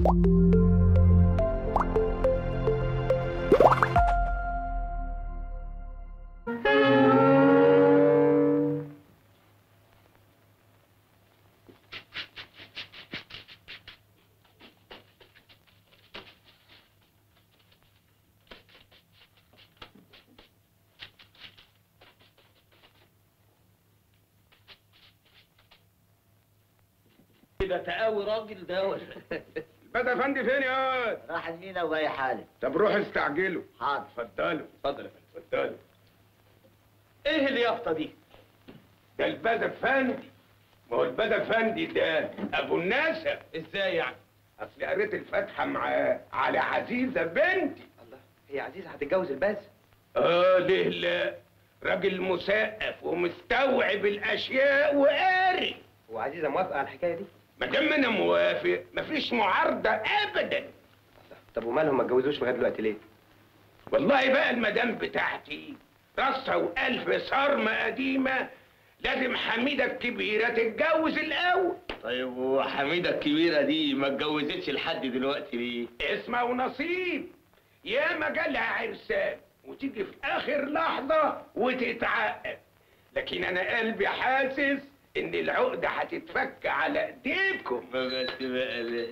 ده تقاوي راجل ده ولا الباشا افندي فين يا واد؟ راح المينا وجاي حالي طب روح استعجلوا حاضر اتفضلوا اتفضل يا فندم اتفضلوا ايه اليافطه دي؟ ده الباشا افندي ما هو الباشا افندي ده ابو الناسا ازاي يعني؟ اصل قريت الفاتحه معاه على عزيزه بنتي الله هي عزيزه هتتجوز الباز؟ اه ليه لا راجل مثقف ومستوعب الاشياء وقاري وعزيزه موافقه على الحكايه دي؟ ما دام انا موافق مفيش معارضه ابدا طب ومالهم ما اتجوزوش لغايه دلوقتي ليه؟ والله بقى المدام بتاعتي رصة وألف صرمة قديمة لازم حميدة الكبيرة تتجوز الأول طيب وحميده الكبيره دي ما اتجوزتش لحد دلوقتي ليه؟ اسمه ونصيب يا ما جالها عرسان وتيجي في آخر لحظة وتتعقد لكن أنا قلبي حاسس إن العقدة هتتفك على إيديكم ما بس بقى لا-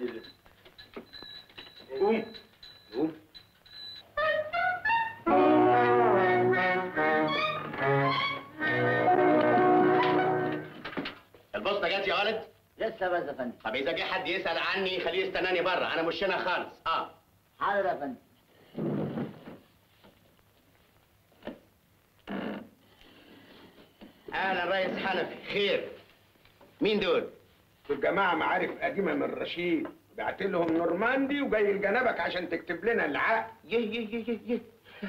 قوم قوم البوسطه جت يا ولد لسه بس يا فندم طب اذا جه حد يسال عني خليه يستناني بره انا مش هنا خالص اه حاضر يا فندم اهلا ريس حنفي خير مين دول دول جماعة معارف قديمة من رشيد بعت لهم نورماندي وجاي لجنبك عشان تكتب لنا العقد يه يه يه يه يه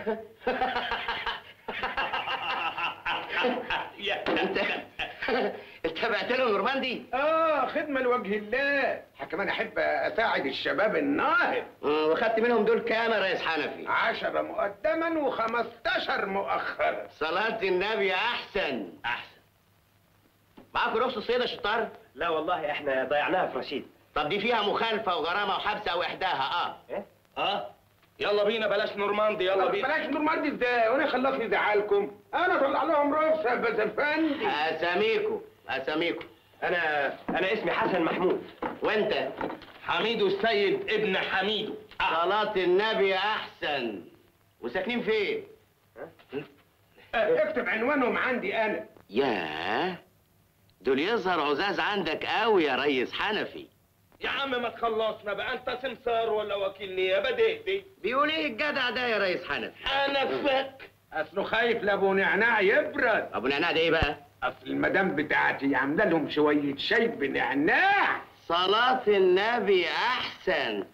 انت انت بعت له نورماندي اه خدمة لوجه الله كمان احب اساعد الشباب الناهض آه، واخدت منهم دول كام يا ريس حنفي عشرة مقدما وخمستاشر مؤخرا صلاة النبي احسن احسن معاكم رخصة صيد يا شطار لا والله احنا ضيعناها في رشيد طب دي فيها مخالفة وغرامة وحبس او احداها اه ايه؟ اه يلا بينا بلاش نورماندي يلا بينا بلاش نورماندي ازاي وانا خلاص يزعلكم انا اطلع لهم رخصة بس افندي اساميكم اساميكم انا انا اسمي حسن محمود وانت حميدو السيد ابن حميدو صلاة النبي احسن وساكنين فين آه، اكتب عنوانهم عندي انا ياه دول يظهر عزاز عندك قوي يا ريس حنفي يا عم ما تخلصنا بقى انت سمسار ولا وكيل نيابه دي دي بيقول ايه الجدع ده يا ريس حنفي انا فك اصله خايف لابو نعناع يبرد ابو نعناع ده ايه بقى اصل المدام بتاعتي عامله لهم شويه شاي بنعناع صلاة النبي احسن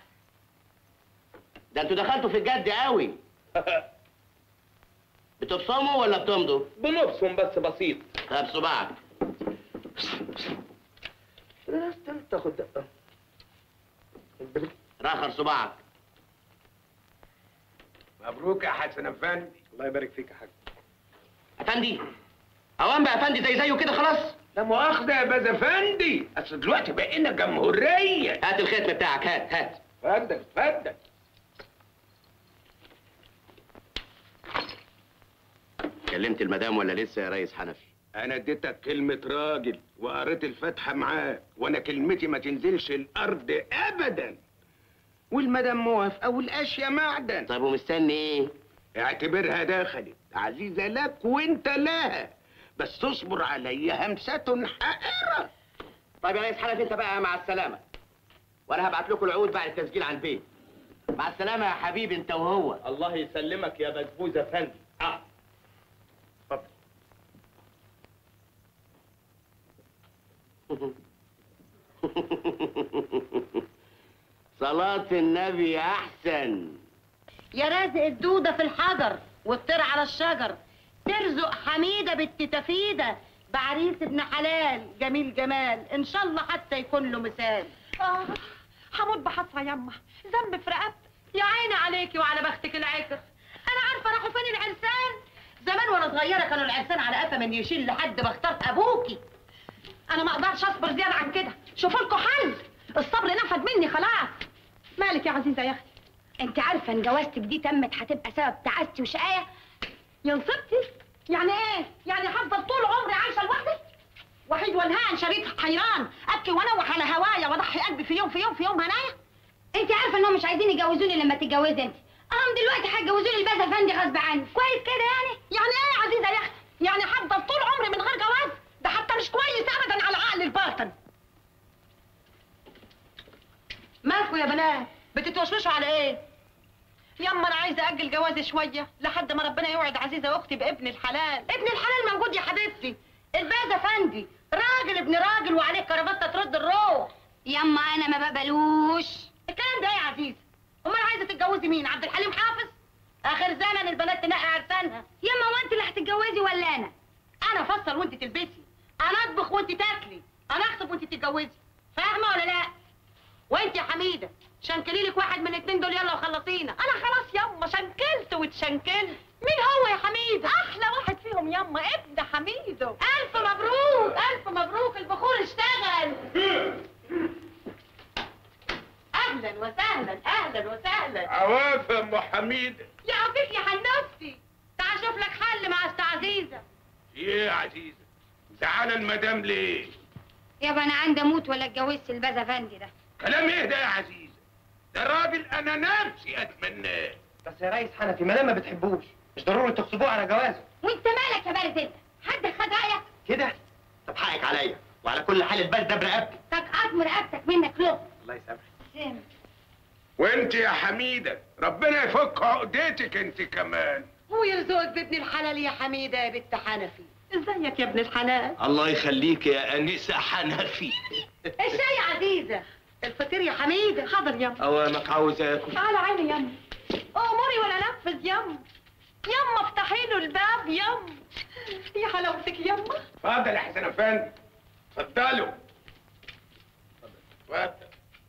ده انتوا دخلتوا في الجد قوي بتبصموا ولا بتمضوا بنبصم بس بسيط طب صباعك لا استنى تاخد دقه راخر صباعك مبروك يا حسن افندي الله يبارك فيك يا حاج افندي اوان بقى افندي زي زيه كده خلاص لا مؤاخذة يا باز افندي اصل دلوقتي بقينا جمهورية هات الختم بتاعك هات هات اتفضل اتفضل كلمت المدام ولا لسه يا ريس حنفي انا اديتك كلمة راجل وقريت الفاتحة معاه وانا كلمتي ما تنزلش الارض ابدا والمدام موافقة والاشياء معدن طب ومستني ايه اعتبرها دخلت عزيزة لك وانت لها بس تصبر عليا همسة حائرة طيب يا ريس حنفي انت بقى مع السلامه وانا هبعت لكم العقود بعد التسجيل عن البيت مع السلامه يا حبيبي انت وهو الله يسلمك يا بسبوز افندي اه اتفضل صلاة النبي أحسن يا رازق الدودة في الحجر والطير على الشجر ترزق حميدة بنت تفيدة بعريس ابن حلال جميل جمال ان شاء الله حتى يكون له مثال آه هموت بحسرة يما ذنب في رقبتي يا عيني عليكي وعلى بختك العكر انا عارفه راحوا فين العرسان زمان وانا صغيره كانوا العرسان على قفا من يشيل لحد ما اخترت ابوكي أنا ما أقدرش أصبر زيادة عن كده شوفوا لكم حل الصبر نفد مني خلاص مالك يا عزيزه يا اختي انت عارفه ان جوازتك دي تمت هتبقى سبب تعاستي وشقايه يا نصيبتي يعني ايه يعني هفضل طول عمري عايشه لوحدي وحيد والهان شريط حيران ابكي وانوح على هوايا واضحي قلبي في يوم في يوم في يوم هنايا انت عارفه انهم مش عايزين يجوزوني لما تتجوزي انت اهم دلوقتي هيجوزوني الباز افندي غصب عني كويس كده يعني يعني ايه يا عزيزه يا اختي يعني هفضل طول عمري من غير جواز ده حتى مش كويس ابدا على عقل الباطن مالكوا يا بنات بتتوشوشوا على ايه يما انا عايزه اجل جوازي شويه لحد ما ربنا يوعد عزيزه اختي بابن الحلال ابن الحلال موجود يا حبيبتي الباز افندي راجل ابن راجل وعليه كرافته ترد الروح يما انا ما بقبلوش الكلام ده ايه يا عزيزه امال عايزه تتجوزي مين عبد الحليم حافظ اخر زمن البنات تنقي عرسانها يما هو انت اللي هتتجوزي ولا انا انا افصل وانت تلبسي انا اطبخ وانت تاكلي انا اخطب وانت تتجوزي فاهمه ولا لا وانت يا حميده شنكلي لك واحد من الاثنين دول يلا وخلصينا انا خلاص يما شنكلت واتشنكلت مين هو يا حميده احلى واحد فيهم يما ابن حميده الف مبروك الف مبروك البخور اشتغل اهلا وسهلا اهلا وسهلا عواف يا ام حميد يا عفيف يا حنفتي تعال شوف لك حل مع أست عزيزه ايه يا عزيزه زعلان المدام ليه يابا انا عندي اموت ولا اتجوزت الباز افندي ده كلام ايه ده يا عزيزه ده راجل انا نفسي اتمناه بس يا ريس حنفي ما دام ما بتحبوش مش ضروري تغصبوه على جوازه وانت مالك يا بارد انت حد خد رايك كده طب حقك عليا وعلى كل حال البال ده برقبتي تقعد رقبتك منك له الله يسامحك سم. وانت يا حميده ربنا يفك عقدتك انت كمان ويرزقك بابن الحلال يا حميده يا بنت حنفي ازيك يا ابن الحلال الله يخليك يا انسه حنفي الشاي يا عزيزه الفطير يا حميده حاضر يما اوامك عاوز اكل على عيني يما اموري ولا نفذ يما يما افتحي له الباب يما يا حلاوتك يما اتفضل يا حسن افندي اتفضلوا اتفضل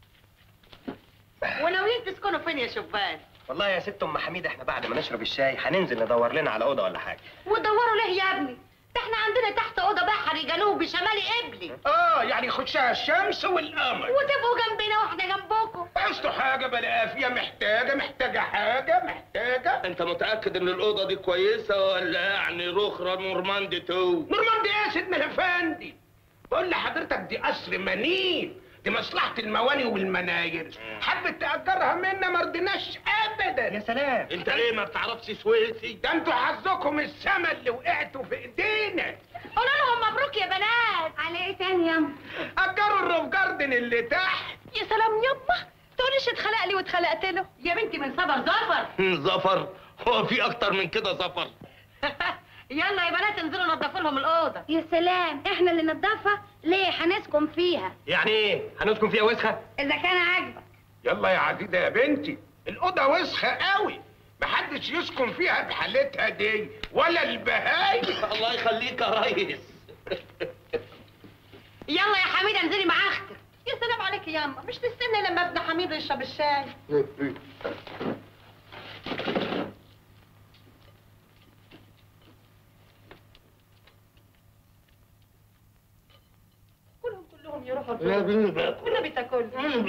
وناويين تسكنوا فين يا شبان والله يا ست ام حميد احنا بعد ما نشرب الشاي هننزل ندور لنا على اوضه ولا حاجه ودوروا ليه يا ابني ده احنا عندنا تحت اوضه بحري جنوبي شمالي قبلي اه يعني يخشها الشمس والقمر وتبقوا جنبنا واحنا جنبكم عايزتوا حاجه بلا قافيه محتاجه محتاجه حاجه محتاجه انت متاكد ان الاوضه دي كويسه ولا يعني رخره نورماندي تو نورمان دي ايه يا سيدنا الافندي بقول لحضرتك دي قصر منيل دي مصلحة المواني والمناير حبت تأجرها منا ما رضيناش أبدا يا سلام انت ايه ما بتعرفش سويسي ده انتوا حظكم السما اللي وقعتوا في ايدينا قولوا لهم مبروك يا بنات على ايه تاني ياما أجروا الروف جاردن اللي تحت يا سلام يما تقوليش اتخلق لي واتخلقت له يا بنتي من صبر ظفر زفر هو في اكتر من كده زفر يلا يا بنات انزلوا نضفوا لهم الاوضه يا سلام احنا اللي نضفها ليه هنسكن فيها يعني ايه هنسكن فيها وسخه اذا كان عاجبك يلا يا عزيزة يا بنتي الأوضة وسخة قوي محدش يسكن فيها بحالتها دي ولا البهايم الله يخليك يا ريس يلا يا حميده انزلي مع اختك يا سلام عليك ياما مش تستني لما ابن حميد يشرب الشاي كلهم كلهم يروحوا الدور. والنبي تاكل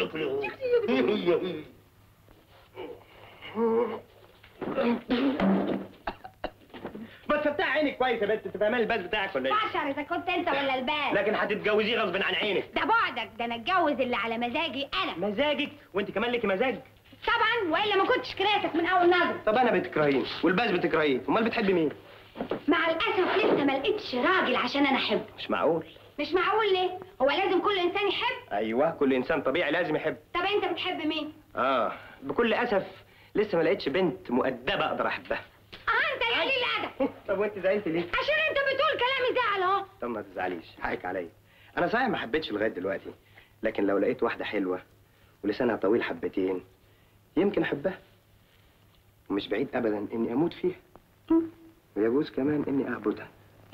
بس فتح عينك كويس يا بنت تفهمي الباس بتاعك ولا ايه بشر اذا كنت انت ولا البال لكن هتتجوزيه غصب عن عينك ده بعدك ده انا اتجوز اللي على مزاجي انا مزاجك وانت كمان ليكي مزاج طبعا والا ما كنتش كرهتك من اول نظر طب انا بتكرهيني والباس بتكرهيه امال بتحبي مين مع الاسف لسه ما لقيتش راجل عشان انا احبه مش معقول مش معقول ليه هو لازم كل انسان يحب ايوه كل انسان طبيعي لازم يحب طب انت بتحب مين اه بكل اسف لسه ما لقيتش بنت مؤدبه اقدر احبها اه انت يا قليل الادب طب وانت زعلت ليه عشان انت بتقول كلامي زعل اهو طب ما تزعليش حقك عليا انا صحيح ما حبيتش لغايه دلوقتي لكن لو لقيت واحده حلوه ولسانها طويل حبتين يمكن احبها ومش بعيد ابدا اني اموت فيها ويجوز كمان اني اعبدها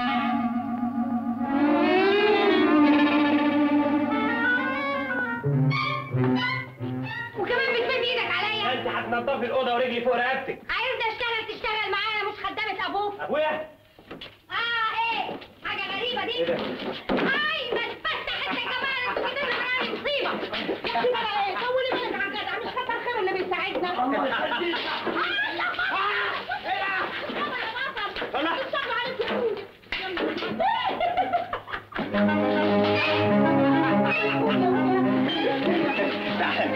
وكمان بتمد ايدك عليا انت هتنضفي الاوضه ورجلي فوق رقبتك عايزني اشتغل تشتغل معايا مش خدامه ابوك ابويا اه ايه حاجه غريبه دي ايه ده هاي ما تفتح انت كمان انتوا كده اللي معايا مصيبه يا اخي بقى ايه طولي بالك على الجدع مش كتر خيرك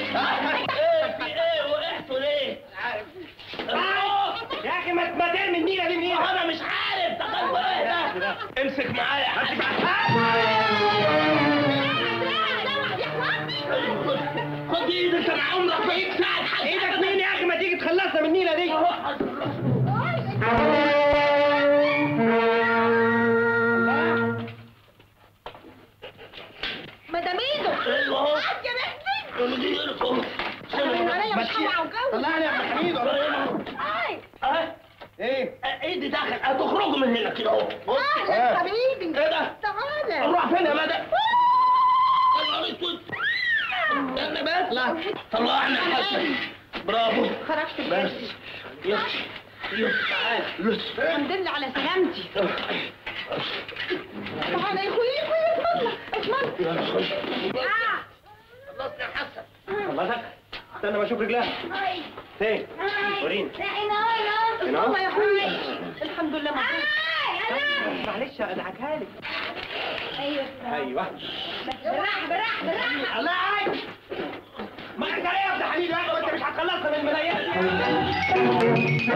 ايه في ايه وقعتوا ليه؟ يا اخي ما ما ترمي النيله دي منين انا مش عارف دخلوا ايه ده؟ امسك معايا حد خد ايدك انا عمرك ما يكسر حد ايدك مين يا اخي ما تيجي تخلصنا من النيله دي مدام ايده ايوه يا بنتي مديركم عليا مش هوعى وجو طلعني يا ابن حميد اي اه ايه ايدي داخل هتخرجوا من هنا كده اهو اهلا حبيبي ايه ده؟ تعالى نروح فين يا مدى؟ يا نهار اسود استنى بس لا طلعنا حسن برافو خرجت بس بجد يس يس تعال يس الحمد لله على سلامتي تعالى يا اخويا يا اخويا اتفضل اتفضل آه. خلصنا يا حسن خلصك استنى ما اشوف رجلها فين وريني هنا الله يا اخويا الحمد لله مبروك معلش ادعكها لك ايوه ايوه بالراحه بالراحه بالراحه الله عايز ما انت ايه يا ابن حميد يا اخي وانت مش هتخلصنا من الملايين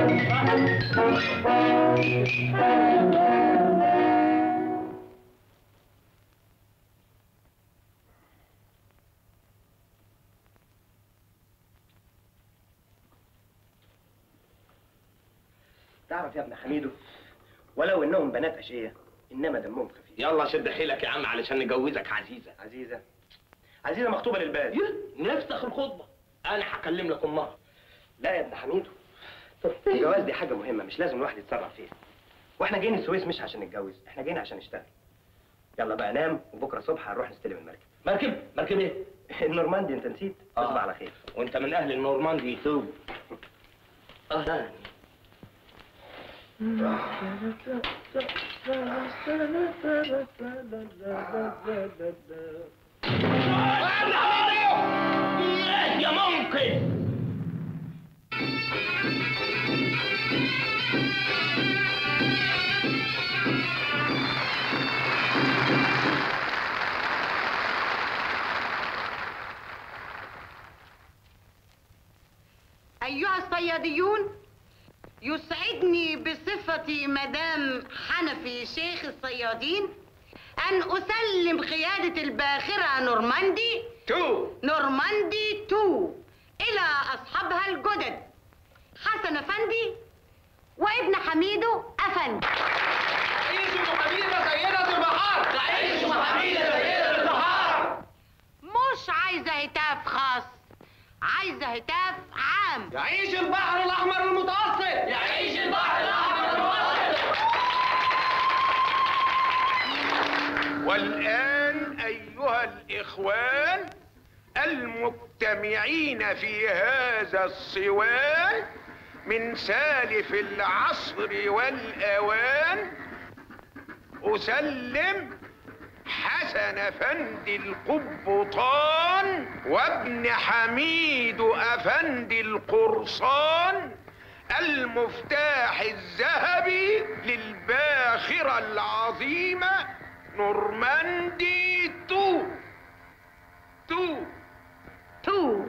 تعرف يا ابن حميدو ولو انهم بنات اشقياء انما دمهم خفيف يلا شد حيلك يا عم علشان نجوزك عزيزة عزيزه عزيزه مخطوبه للبال نفتح الخطبة انا هكلم لك امها لا يا ابن حميدو الجواز دي حاجه مهمه مش لازم الواحد يتسرع فيها واحنا جايين السويس مش عشان نتجوز احنا جايين عشان نشتغل يلا بقى نام وبكره الصبح هنروح نستلم المركب مركب مركب ايه؟ النورماندي انت نسيت آه. تصبح على خير وانت من اهل النورماندي يتوب اهلا يا منقذ أيها الصياديون يسعدني بصفتي مدام حنفي شيخ الصيادين أن أسلم قيادة الباخرة نورماندي تو نورماندي 2 إلى أصحابها الجدد حسن أفندي وابن حميدو أفندي مش عايزة هتاف خاص عايزة هتاف عام يعيش البحر الاحمر المتوسط يعيش البحر الاحمر المتوسط والان ايها الاخوان المجتمعين في هذا الصوان من سالف العصر والاوان اسلم حسن افندي القبطان وابن حميد افندي القرصان المفتاح الذهبي للباخرة العظيمة نورماندي تو تو تو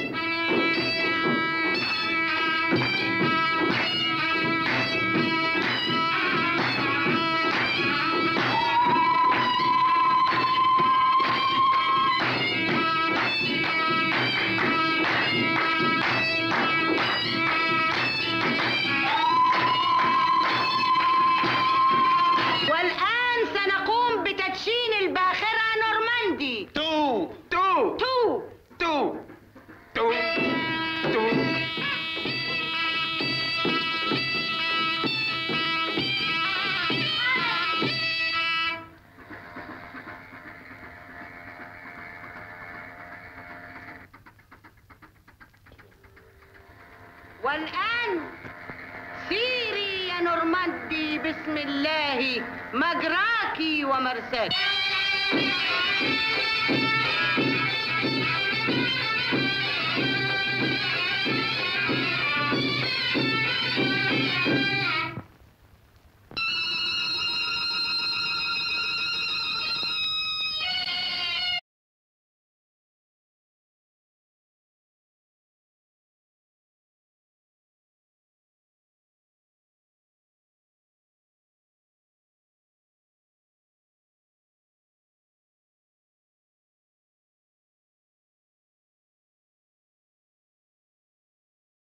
والآن سنقوم بتدشين الباخرة نورماندي تو تو تو تو تو تو والآن سيري يا نورماندي بسم الله مجراكي ومرساكي